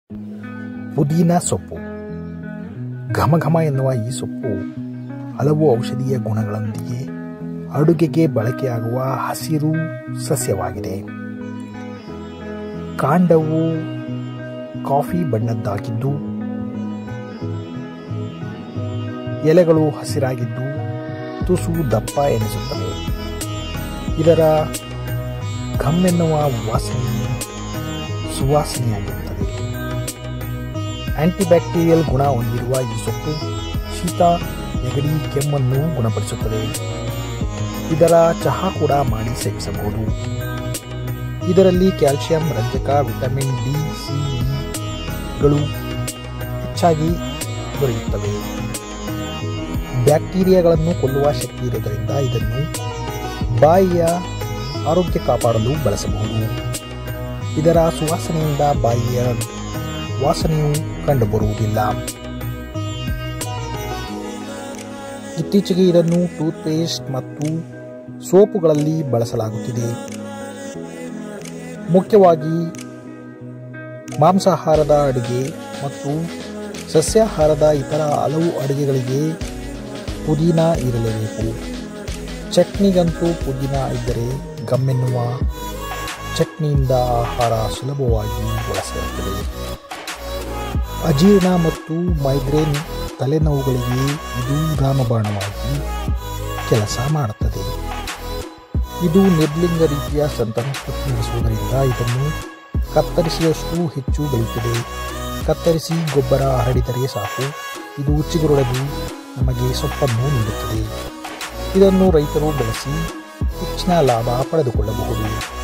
ಪುದೀನ ಸೊಪ್ಪು ಘಮ ಘಮ ಎನ್ನುವ ಈ ಸೊಪ್ಪು ಹಲವು ಔಷಧೀಯ ಗುಣಗಳೊಂದಿಗೆ ಅಡುಗೆಗೆ ಬಳಕೆಯಾಗುವ ಹಸಿರು ಸಸ್ಯವಾಗಿದೆ ಕಾಂಡವು ಕಾಫಿ ಬಣ್ಣದ್ದಾಗಿದ್ದು ಎಲೆಗಳು ಹಸಿರಾಗಿದ್ದು ತುಸು ದಪ್ಪ ಎನಿಸುತ್ತವೆ ಇದರ ಘಮ್ ಎನ್ನುವ ವಾಸನೆಯು ಸುವಾಸನೆಯಾಗಿರುತ್ತದೆ ಆಂಟಿಬ್ಯಾಕ್ಟೀರಿಯಲ್ ಗುಣ ಹೊಂದಿರುವ ಈ ಸೊಪ್ಪು ಶೀತ ನೆಗಡಿ ಕೆಮ್ಮನ್ನು ಗುಣಪಡಿಸುತ್ತದೆ ಇದರ ಚಹಾ ಕೂಡ ಮಾಡಿ ಸೇವಿಸಬಹುದು ಇದರಲ್ಲಿ ಕ್ಯಾಲ್ಸಿಯಂ ರಂಜಕ ವಿಟಮಿನ್ ಡಿ ಸಿ ಗಳು ಹೆಚ್ಚಾಗಿ ದೊರೆಯುತ್ತವೆ ಬ್ಯಾಕ್ಟೀರಿಯಾಗಳನ್ನು ಕೊಲ್ಲುವ ಶಕ್ತಿ ಇರುವುದರಿಂದ ಇದನ್ನು ಬಾಯಿಯ ಆರೋಗ್ಯ ಕಾಪಾಡಲು ಬಳಸಬಹುದು ಇದರ ಸುವಾಸನೆಯಿಂದ ಬಾಯಿಯ ವಾಸನೆಯು ಕಂಡುಬರುವುದಿಲ್ಲ ಇತ್ತೀಚೆಗೆ ಇದನ್ನು ಟೂತ್ಪೇಸ್ಟ್ ಮತ್ತು ಸೋಪುಗಳಲ್ಲಿ ಬಳಸಲಾಗುತ್ತಿದೆ ಮುಖ್ಯವಾಗಿ ಮಾಂಸಾಹಾರದ ಅಡುಗೆ ಮತ್ತು ಸಸ್ಯಾಹಾರದ ಇತರ ಹಲವು ಅಡುಗೆಗಳಿಗೆ ಪುದೀನ ಇರಲೇಬೇಕು ಚಟ್ನಿಗಂತೂ ಪುದೀನ ಇದ್ದರೆ ಗಮ್ಮೆನ್ನುವ ಚಟ್ನಿಯಿಂದ ಆಹಾರ ಸುಲಭವಾಗಿ ಬಳಸಲಾಗುತ್ತದೆ ಅಜೀರ್ಣ ಮತ್ತು ಮೈಗ್ರೇನ್ ತಲೆನೋವುಗಳಿಗೆ ಇದು ರಾಮಬಾಣವಾಗಿ ಕೆಲಸ ಮಾಡುತ್ತದೆ ಇದು ನಿರ್ಲಿಂಗ ರೀತಿಯ ಸಂತಾನೋತ್ಪತ್ತಿ ನಡೆಸುವುದರಿಂದ ಇದನ್ನು ಕತ್ತರಿಸಿದಷ್ಟು ಹೆಚ್ಚು ಬೆಳೆಯುತ್ತದೆ ಕತ್ತರಿಸಿ ಗೊಬ್ಬರ ಹರಡಿದರೆ ಸಾಕು ಇದು ಚಿಗುರೊಡೆದು ನಮಗೆ ಸೊಪ್ಪನ್ನು ನೀಡುತ್ತದೆ ಇದನ್ನು ರೈತರು ಬೆಳೆಸಿ ಹೆಚ್ಚಿನ ಲಾಭ ಪಡೆದುಕೊಳ್ಳಬಹುದು